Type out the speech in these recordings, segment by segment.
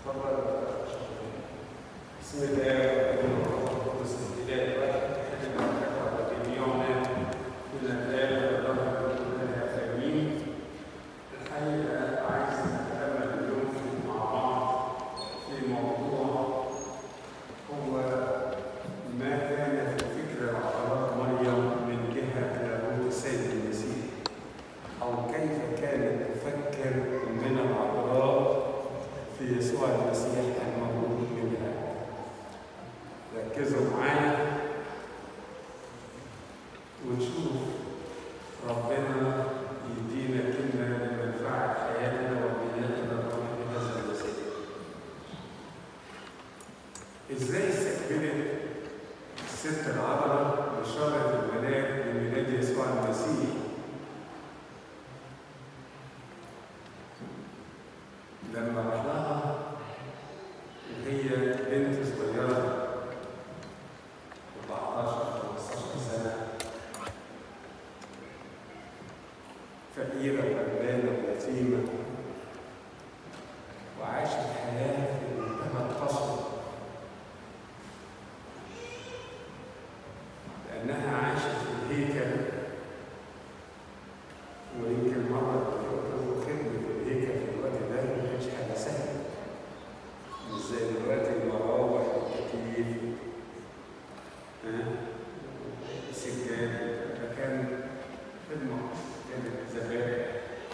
بسم الله والابن والروح القدس الاله الواحد احد الملائكه والجميعنا من الان والظهر كلها امين الحقيقه عايز نتامل اليوم مع بعض في موضوع هو ما كان في فكر عقارات مريم من جهه لاهوت السيد المسيح او كيف كانت تفكر من العذراء في يسوع المسيح المولود منها ركزوا معايا ونشوف ربنا يدينا كلمة لمنفعة حياتنا وبنياتنا الروحية بهذا المسيح. ازاي استقبلت الست العذراء بشارة الملاك بميلاد يسوع المسيح لما راح لها وهي بنت صغيرة 14 15 سنة فقيرة وغلبانة ويتيمة وعاشت حياة في منتهى القسوة لأنها عاشت في الهيكل ويمكن مرة بتقول خدمة الهيكل في الوقت ده ما كانش حاجة سهلة مش زي دلوقتي المراوح والتكييف ها سجاد فكان خدمة كانت ذبائح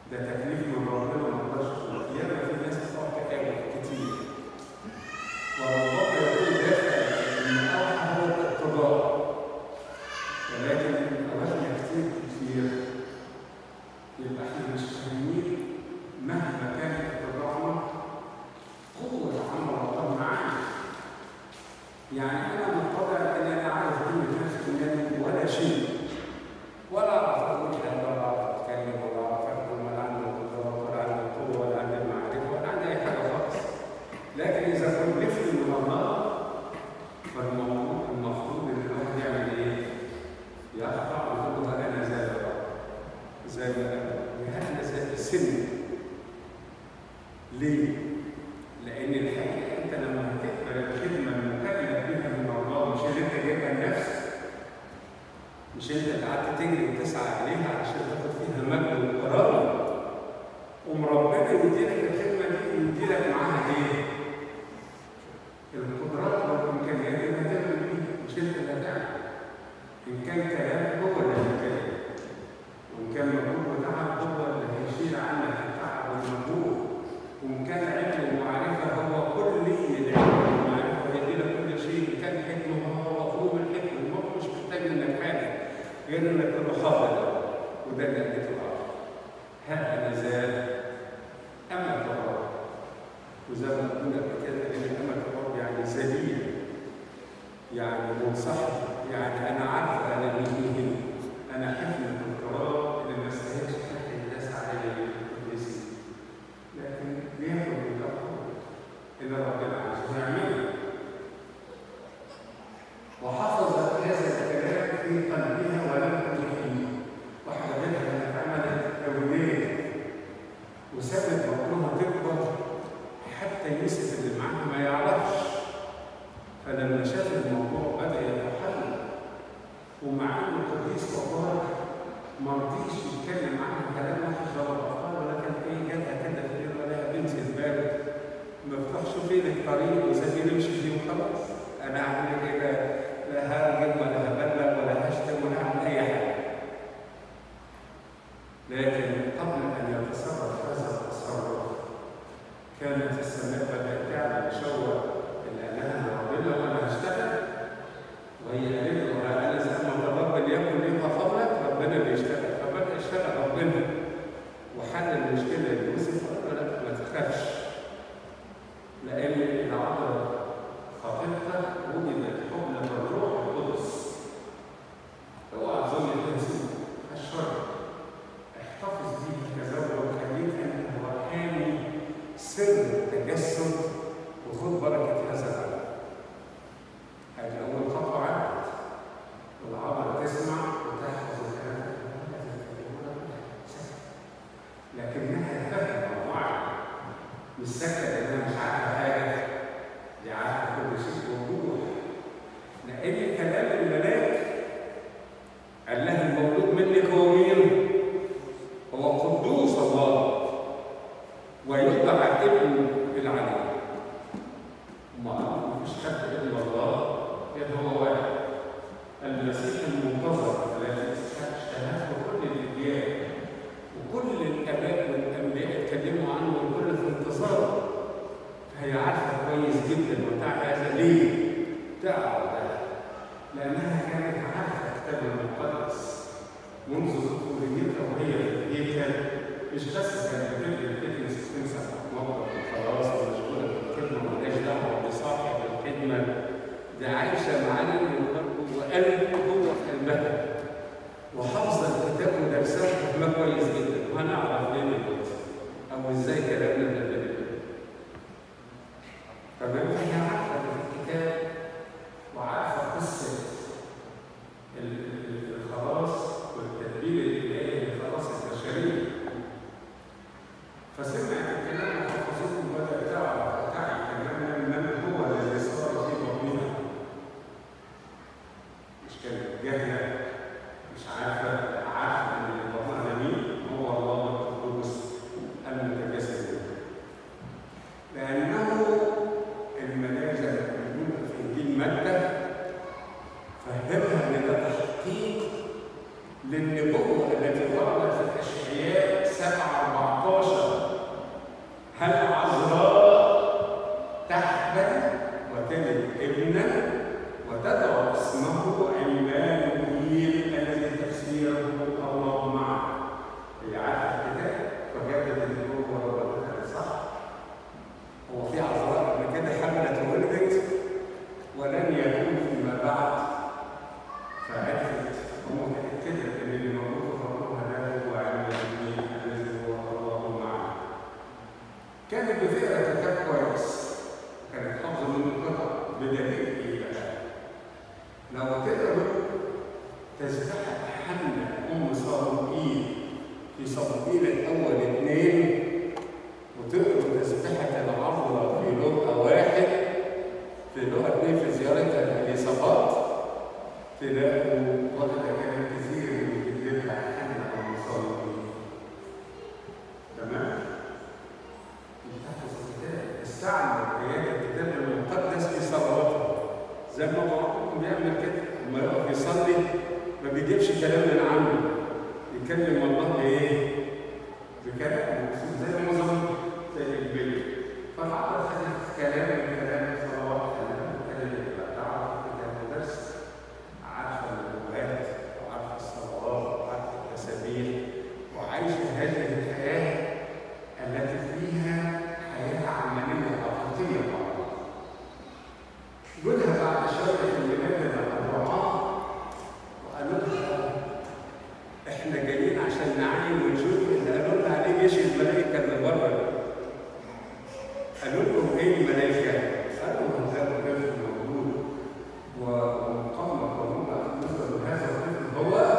ده تكليف من ربنا ما نقدرش ياما في ناس بتقعد تقابل كتير وربما يكون دافع ان اوحى هو الاقتضاء ولكن اوقاتنا كتير كتير يبقى احنا مش فاهمين مهما كان اقتضاءنا قوة عمل الله معانا يعني انا مضطر ان انا اعرف قيمة نفسي ان ولا شيء ولا اعرف اقول حاجه ولا اعرف اتكلم ولا اعرف اكتب ولا عندي قدرات ولا عندي قوه ولا عندي معرفه ولا عندي اي حاجه خالص لكن اذا كلفت من الله فالموضوع المفروض ان الواحد يعمل ايه؟ يقطع ويقول انا زي الرب زي ما انا انا زي السن ليه؟ لان الحقيقه انت لما هتقبل الخدمه المكلف بها من الله مش اللي انت جايبها لنفسك مش انت اللي قعدت تجري وتسعى عليها عشان تاخد فيها مجد وكرامه قوم ربنا يديلك الخدمه دي ويديلك معاها ايه؟ القدرات والامكانيات اللي هتعمل بيها مش انت اللي هتعمل ان كان كلام هو اللي هيتكلم وان كان مجهود وتعب هو اللي هيشيل عنك التعب والمجهود وان كان علم ومعرفه هو كل العلم والمعرفه هيديلك كل شيء ان كان حكمه هو مفهوم الحكمه الموضوع مش محتاج منك حاجه غير انك تبقى خاطر وده اللي اديته الارض ها انا زاد اما الرب وزي ما قلنا قبل كده ان اما الرب يعني ذليل يعني منصحب يعني انا عارفه انا مين هنا انا حفل الدكتوراه اللي ما استاهلش حتى الناس عليا القديسين لكن بياخد من الارض اللي ربنا عايزه يعمله وحفظت هذا الكلام في قلبها ولم تلقيه واحدة منها كانت عملت أولاد وسابت بطنها تكبر حتى يوسف اللي معاها ما يعرفش فلما شاف الموضوع بدأ يتحلل ومع انه قديس وبار ما رضيش يتكلم عنها كلام وحش ولا اطفال ولكن ايه جالها كده في ايه ولا يا بنتي الباب مفتوح شوفي لك طريق وسيبي نمشي فيه وخلاص انا هعمل لك ايه بقى؟ لا هرجم ولا هبلغ ولا هشتم ولا هعمل اي حاجه. لكن قبل ان يتصرف هذا التصرف كانت السماء بدات تعلن شوى اللي قالها ربنا وانا هشتغل وهي قالت له انا زي ما الرب ليكن لي فضلك ربنا بيشتغل فبدا يشتغل ربنا وحل المشكله ليوسف وقال له لا ما تخافش لان العذراء خطيبتك وجدت حملة الروح القدس اوعى تظن تنسوا الشر احتفظ به كزوجة وخليك انت روحاني سر تجسد وخد بركة هذا العمل. هذه أول خطوة عملت والعبرة تسمع وتحفظ الكلام لكنها فاهمة وواعية مش ساكتة لأنها مش عارفة حاجة دي عارفة كل شيء ووضوح لأن كلام الملاك قال لها المولود منك هو مين؟ هو قدوس الله ويدعى ابن العلي ما فيش حد الا الله غير هو واحد المسيح المنتظر الذي اشتهته كل الانبياء وكل الاباء والانبياء اتكلموا عنه والكل في انتظاره فهي عارفه كويس جدا وبتاع هذا ليه؟ تعرف ده لانها كانت عارفه الكتاب المقدس منذ طفوليتها وهي في الهيكل مش بس كانت بتدري بتدرس تمسح موقف وخلاص ومشغوله بالخدمه مالهاش دعوه بصاحب الخدمه ده عايشه معانا وقلبه هو في قلبها وحافظه الكتاب ودرسها فهمها كويس جدا وهنعرف ليه دلوقتي او ازاي كلامنا ده دلوقتي تمام فهي عارفه الكتاب وعارفه قصه الخلاص والتدبير الالهي لخلاص البشريه فسمعت الكلام وحفظته وبدات تعرف تعي تماما من هو الذي صار في بطنها مش كانت جاهله مش عارفه عارفه ان اللي بطنها ده مين هو الله القدوس المتجسد لانه الملاك زي ما بيقولوا في انجيل متى فهمها ان ده تحقيق للنبوة التي وردت في الأشعياء 7 كانت بتقرا كتاب كويس كانت حافظه منه قطع بدليل ايه بقى؟ لو تقرا تسبحة حنة أم صموئيل في صموئيل الأول اثنين وتقرا تسبحة العذراء في لقا واحد في لقا اثنين في زيارة الإليصابات تلاقوا واخدة كلام كثير من كتابها حنة أم صموئيل تمام؟ بتحفظ الكتاب استعمل آيات الكتاب المقدس في صلواته زي ما بعضكم بيعمل كده لما يقف يصلي ما بيجيبش كلام من عنده يكلم الله بايه؟ بكلام زي ما ظن زي البيت فالعقل خد كلام من كلام صلوات كلام كلام يبقى تعرف كتاب درس عارفه اللغات وعارفه الصلوات وعارفه التسابيح وعايشه هذه الحياه التي فيها حياه عمليه عاطفيه مع الله. جودها بعد شويه في الولاد الرعاه وقالوا لها احنا جايين عشان نعين ونشوف اللي قالوا لنا عليه جيش الملائكه اللي بره قالوا لهم ايه الملائكه؟ قالوا من ذا الطفل موجود ومقام قانون مثل هذا الطفل هو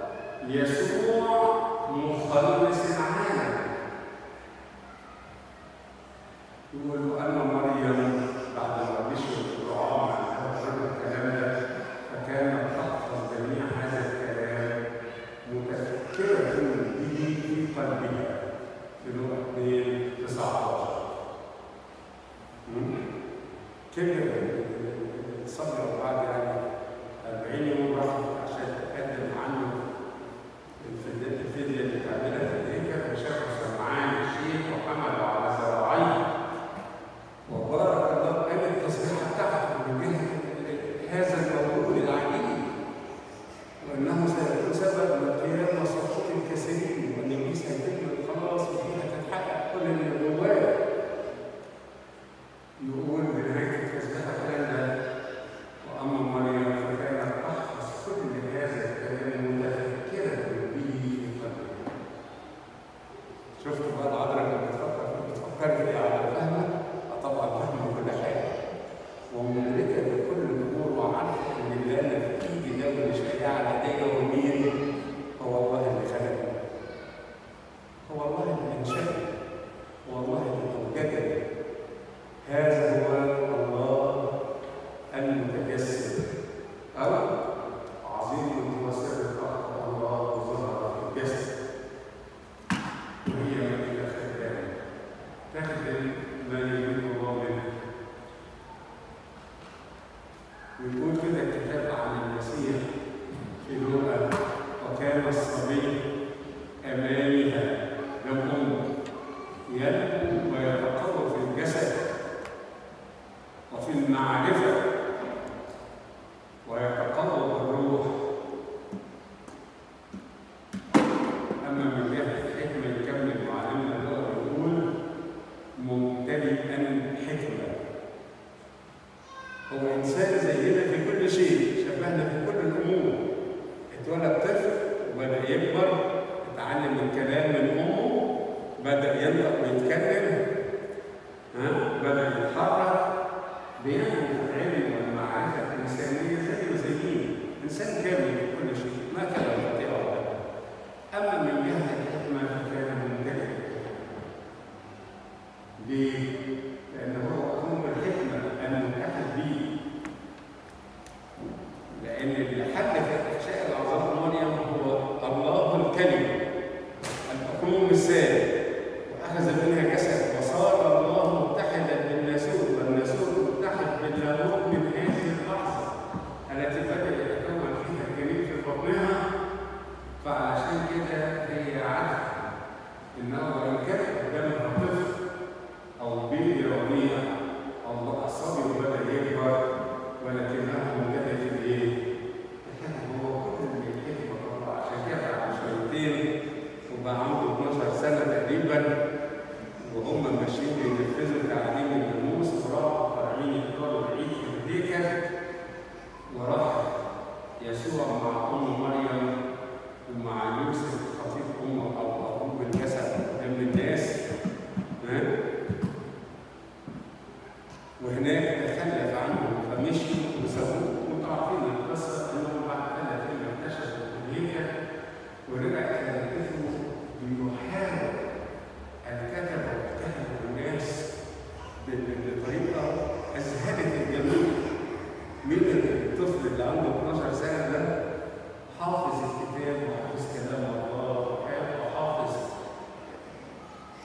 يسوع مخلص العالم يقولوا أن مريم بعد ما مشوا الرعاة مع هذا الكلام ده فكانت تحفظ جميع هذا الكلام متفكرة به في قلبها في لغة 2 19 كده صبر بعد يعني 40 يوم راحت عشان تقدم عنه الفدية الفدية اللي تعملها في الهيكل فشافوا سمعان الشيخ وحملوا على ذراعيه وبارك الله قال التصريحة بتاعته من جهة هذا الموضوع العجيب وأنه سيكون سبب لقيام سقوط الكثيرين وأن إبليس هيتم الخلاص وفيها تتحقق كل النبوات يقول بنهاية التسبيحة كان وأما مريم فكانت تحفظ كل هذا الكلام متفكرة به في قلبها. شفتوا بقى العذراء اللي بتفكر بتفكر في على فاهمة؟ آه طبعا فاهمة كل حاجة. ومدركة لكل الأمور وعارفة إن اللي أنا في إيدي ده واللي شايلاه على إيديا هو مين؟ هو الله اللي خلقني. هو الله اللي أنشأني. هو الله اللي أوجدني. هذا هو الله المتجسد أو عظيم هو سر الحق الله ظهر في الجسد وهي ملكة خدامة تخدم ما يريد الله منها ويقول كده الكتاب عن المسيح في لوقا وكان الصبي أمامها لم أمه ينمو ويتقوى في الجسد وفي المعرفة ويتقوى بالروح أما من جهة الحكمة يكمل معلمنا اللي هو بيقول ممتلئا حكمة هو إنسان زينا في كل شيء شبهنا في كل الأمور اتولد طفل وبدأ يكبر اتعلم الكلام من أمه بدأ ينطق ويتكلم ها بدأ يتحرك بيعمل العلم والمعرفة الإنسانية زيه زينا إنسان كامل في كل شيء ما كان خطيئة ولا أما من جهة الحكمة فكان ممتلئ ليه؟ لأنه هو أم الحكمة المتأهل به لأن اللي حل في إحشاء العذراء مريم هو الله الكلمة الأقنوم الثاني وأخذ منها جسد وصار الله متحدا بالناسوت والناسوت متحد باللاهوت من هذه اللحظة التي بدأ يتكون فيها الجنين في بطنها فعلشان كده هي عارفة إنه وإن كان قدامها طفل أو بيبي رضيع أو الصبي بدأ يكبر ولكنه مبتدئ في الإيه؟ الحكمة هو كل من الحكمة الله عشان كده بعد شويتين وبقى عنده 12 سنة تقريبا وهم ماشيين بينفذوا تعليم الناموس وراحوا طالعين يحضروا العيد في الهيكل وراح يسوع مع أم مريم ومع يوسف خطيب أمه أو أبوه بالجسد قدام الناس ها؟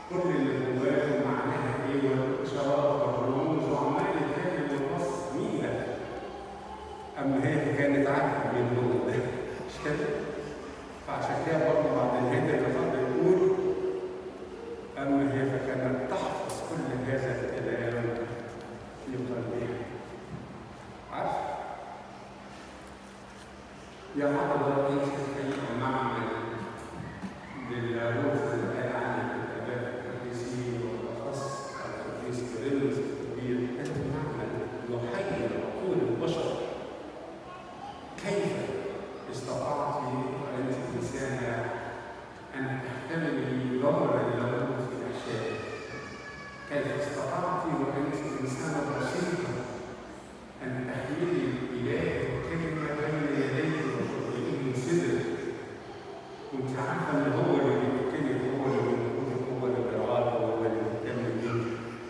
كل اللي جواه معناها ايه والاشارات والرموز وعمال يتكلم ويبص مين ده؟ اما هي كانت عارفه مين هو ده مش كده؟ فعشان كده برضه بعد نهايه اللقاء يقول اما هي فكانت تحفظ كل هذا الكلام في قلبها عارف يا حضرة رئيس الحقيقة معمل للروح اللي قال عنها الآباء القديسين والأخص القديس كيرلس الكبير هذا معمل يحيي عقول البشر كيف استطعت أنت إنسانة أن تحتملي ضمر اللاهوت في أحشائك كيف استطعت وأنت إنسانة بسيطة أن تحملي الإله كلمة بين يديك وتطيعيه صدرك وأنت عارفة إن هو اللي بيمكنك هو اللي بيمكنك هو اللي بيرعاك هو اللي بيهتم بيك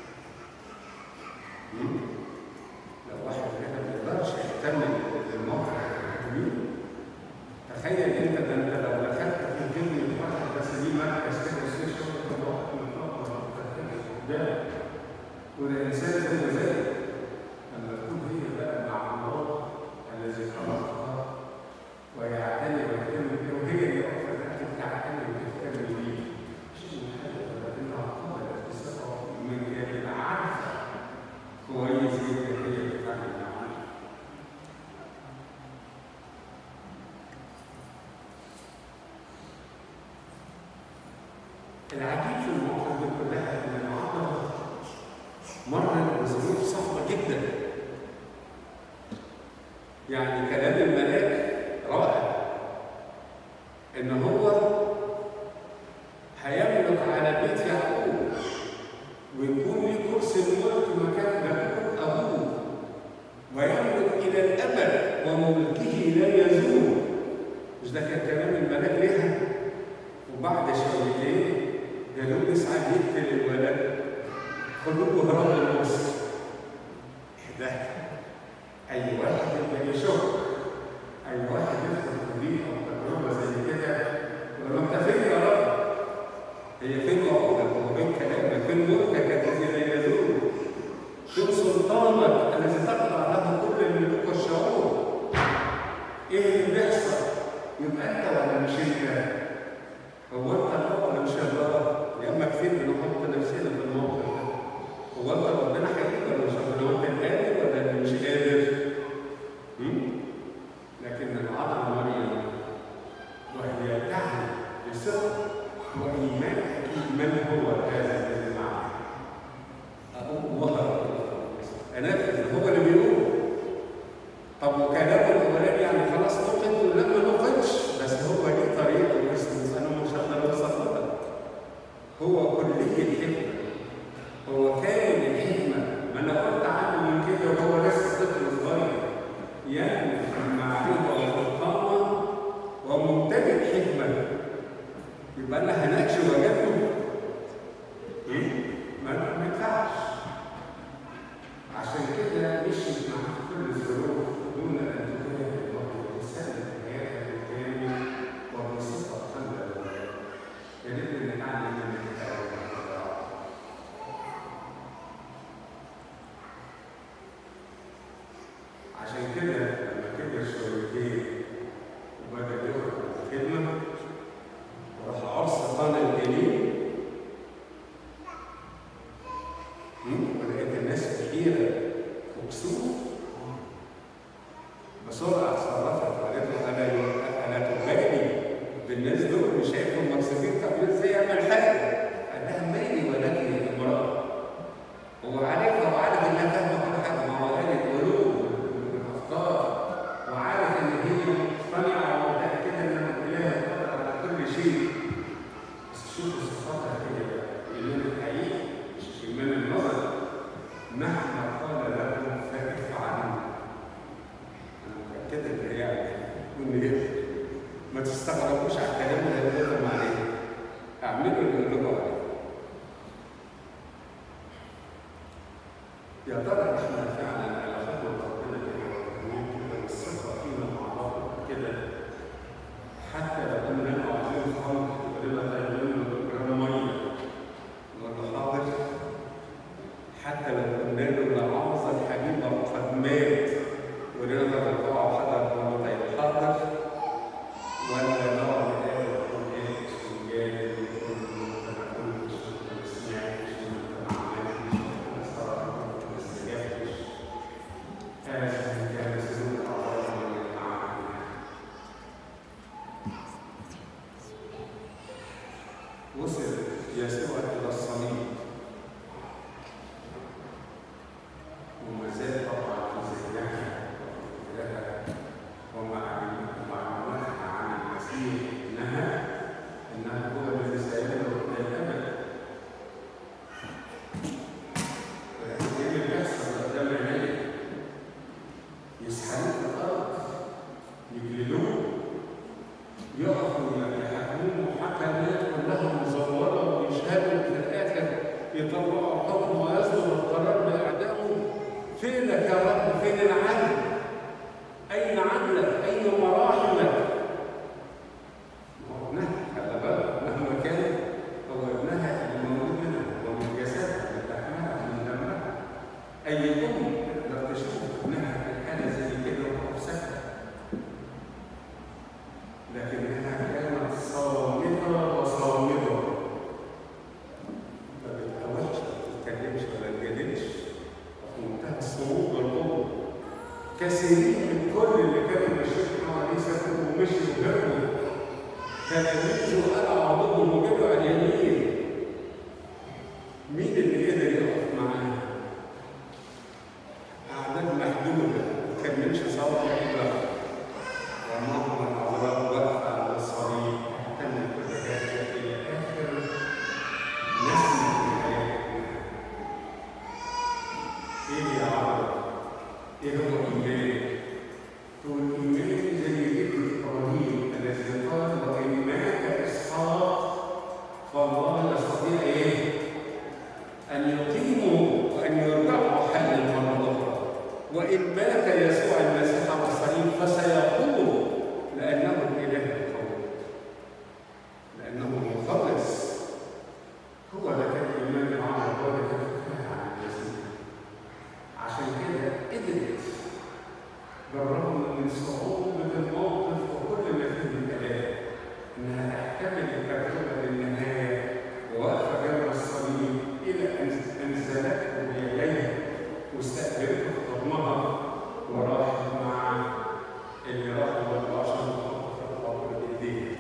مم؟ لو واحد كده ما يقدرش يهتم بالموقع المهم تخيل انت ده انت لو دخلت في كلمه واحد بس دي مركز كده يصير شغل تضحك من فوق قدام وده انسان زي ذلك لما تكون هي بقى مع الله الذي خلقها ويعتني ويهتم بها وهي اللي واقفه لكن تعتني وتهتم بيه شيء حلو ولكنها قبلت بثقه من جانب عارفه كويس جدا هي بتتعامل معاه العجيب في المواقف دي كلها ان المعضله مرت بظروف صعبه جدا يعني كلام الملاك رائع ان هو هيملك على بيت يعقوب ويكون ليه كرسي الملك مكان يعقوب ابوه ويملك الى الابد وملكه لا يزول مش ده كان كلام الملاك ليها وبعد شويتين جالوب يسعى يقتل الولد خلوه هرب لمصر ده اي واحد يبقى يشك اي واحد يدخل في ضيق او تجربه زي كده يقول له انت فين يا رب؟ هي فين عقولك؟ هو فين كلامك؟ فين ملكك الذي لا يزول؟ فين سلطانك الذي تخضع له كل الملوك والشعوب؟ ايه اللي بيحصل؟ يبقى انت ولا مش انت؟ هو انت الله ولا مش الله؟ يا اما كتير بنحط نفسنا في الموقف ده. هو انت ربنا حقيقي ولا مش ربنا؟ هو انت قادر ولا مش قادر؟ هم؟ لكن العذراء مريم وهي تعلم بثقه وايمان اكيد من هو هذا الذي معه. اقوم وهرب انفذ هو اللي بيقول طب وكلامه الاولاني يعني خلاص نقد ولا ما نقدش بس هو ليه طريقه بس انا مش هقدر اوصل لك هو كلية الحكمة هو كامل الحكمة ما انا قلت عنه من كده وهو لسه طفل صغير ينمو في المعرفة والفطانة وممتلئ حكمة يبقى انا هناقش وجدته ايه؟ ما ما ينفعش عشان كده مشيت معاه في كل الظروف دون ان تكون الله الانسان حياته بالكامل وبصفه قلبه يا ريت نتعلم من الكتاب عشان كده لما كبر شويتين وبدا يخرج الخدمه وراح عرس قانا الجليل ولقيت الناس كثيره وكسوف بسرعه اتصرفت وقالت له انا انا تبالي بالناس دول مش شايفهم مكسوفين طب ازاي يعمل حاجه؟ قال لها مالي ولكن امراه هو عارفها وعارف انها فاهمه كل حاجه ما هو قال القلوب والافكار وعارف ان هي مقتنعه ومتاكده ان الاله قادر على كل شيء بس شوفوا صفاتها كده الايمان الحقيقي مش الايمان النظري مهما قال لكم فافعلوا انا متاكده ان هي وان هي ما تستغربوش على الكلام اللي هقول لكم عليه اعملوا اللي هقول لكم عليه يا ترى احنا فعلا على خطوه ربنا كده كده والثقه فينا مع بعض كده حتى لو قلنا لنا عايزين خمر يقول لنا طيب لنا جرام ميه كثيرين من كل اللي كانوا ماشيين حواليه سابوه ومشوا وهربوا تلاميذه قلعوا ضدهم وجابوا على اليمين مين اللي قدر يقف معاه؟ أعداد محدودة ما كملش صوت إلا ومعهم الأعضاء واقفة على الصليب تحتمل كل هذا إلى آخر نسمة في حياتنا إيه يا عرب؟ إيه هو إيمان؟ هو الإيمان زي ابن إبراهيم الذي قال وإن مات إسحاق فالله يستطيع إيه؟ أن يقيموا وأن يرجعوا حل مرة أخرى وإن مات يسوع المسيح على الصليب فسيقوم لأنه الإله القوي لأنه مخلص هو ده كان إيمان العرب هو ده كان فكرها عن المسيح عشان كده قدرت بالرغم من صعوبة الموقف وكل ما فيه من كلام إنها تحتمل التجربة للنهاية وواقفة جنب الصليب إلى أن أنزلته بيديها واستقبلته في حضنها وراحت مع اللي راحوا والبشر تحط في القبر بإيديها.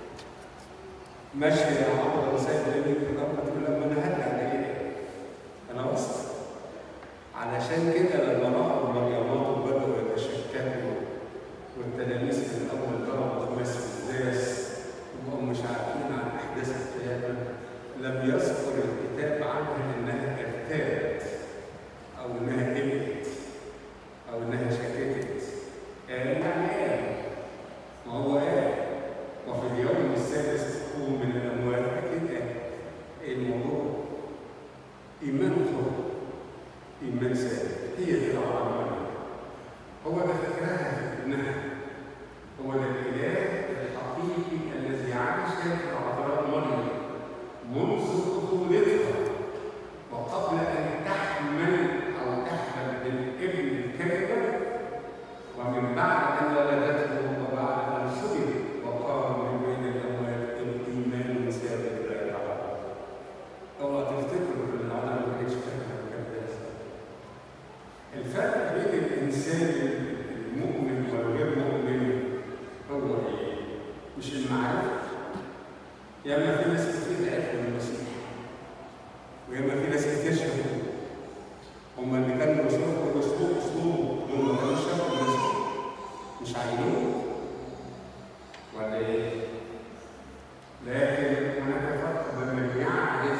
ماشية يا عمرو وسايب رجلك في القبر تقول لما أنا هرجع لإيه؟ أنا وسط. علشان كده لما راحوا المريمات وبدأوا يتشككوا والتلاميذ في الأول ضربوا خماس الناس وهم مش عارفين عن أحداث القيامة لم يذكر الكتاب عنها انها ارتابت او انها قلقت او انها شككت قال يعني قال ما هو قال وفي اليوم السادس تقوم من الاموات اكيد قال ايه الموضوع ايمان حر ايمان ثابت هي دي العربيه هو ده فكرها في ابنها هو ده الاله الحقيقي الذي عاش في العذراء مريم منذ طفولتها وقبل ان تحمل او تحمل بالابن الكلمه ومن بعد ان ولدته وبعد ان صلب وقام من بين الاموات الايمان ثابت لا يتعرض اوعى تفتكروا ان العالم ما كانش فاهم الكلام الفرق بين الانسان المؤمن والغير مؤمن هو ايه؟ مش المعرفه ياما في ناس كتير عرفوا المسيح وياما في ناس كتير شافوه هم اللي كانوا بيشوفوا بيشوفوا اسلوبه دول ما كانوش شافوا المسيح مش عايزينه ولا ايه؟ لكن هناك فرق بين من يعرف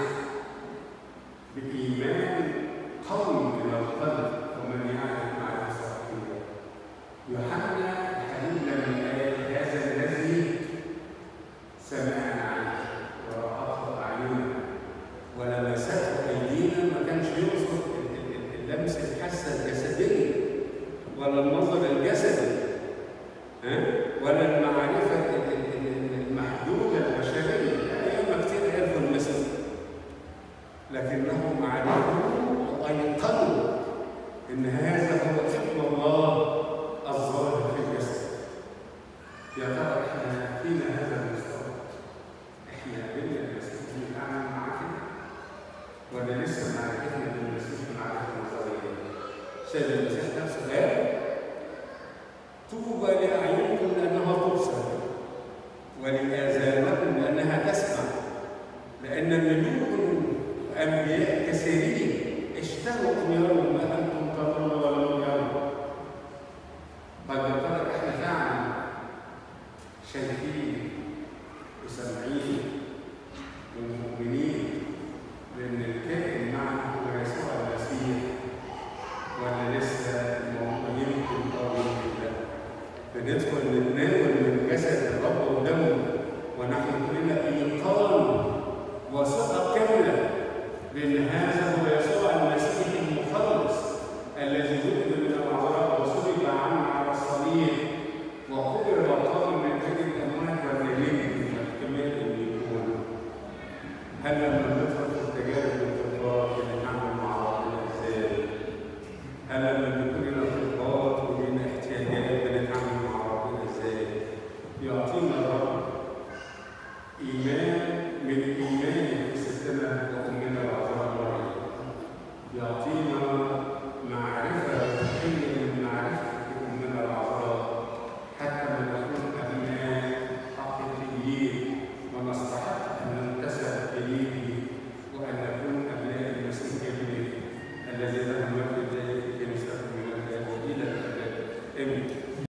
بإيمان قوي من القلب ومن يعرف معرفة صحيحة يوحنا حبيبنا من آيات هذا الذي سمعنا عنه ورأته أعيننا ولمسته أيدينا ما كانش يقصد اللمس الحاسة الجسدية ولا النظر الجسدي ها ولا المعرفة المحدودة البشرية أيام كتير عرفوا المسيح لكنهم عرفوا وأيقنوا إن هذا هو ابن الله الظاهر في الجسد يا ترى احنا فينا هذا المستوى احنا قابلنا المسيح نتعامل معاه كده ولا لسه معرفتنا بالمسيح معرفه نظريه سيد المسيح نفسه قال طوبى لاعينكم لانها تبصر ولاذانكم لانها تسمع لان ملوك وانبياء كثيرين اشتهوا ان يروا ما انتم ترون ولم يروا طيب يا ترى احنا فعلا شايفين وسامعين ومؤمنين بان الكائن معنا هو يسوع المسيح ولا لسه الموضوع يمكن او يمكن لا بندخل نتناول من جسد الرب ودمه ونحن كلنا ايقان وثقه كامله بان هذا هو يسوع المسيح المخلص الذي ولد من العذراء وصلب عنا على الصليب وقبر وقام من بين الاموات والنبي واحتمال ان يكون هل لما ندخل في التجارب والخبرات بنتعامل مع ربنا ازاي؟ هل لما بيكون لنا خبرات ولنا احتياجات بنتعامل مع ربنا ازاي؟ يعطينا الرب ايمان من ايمان في ستنا وامنا العذراء مريم المجد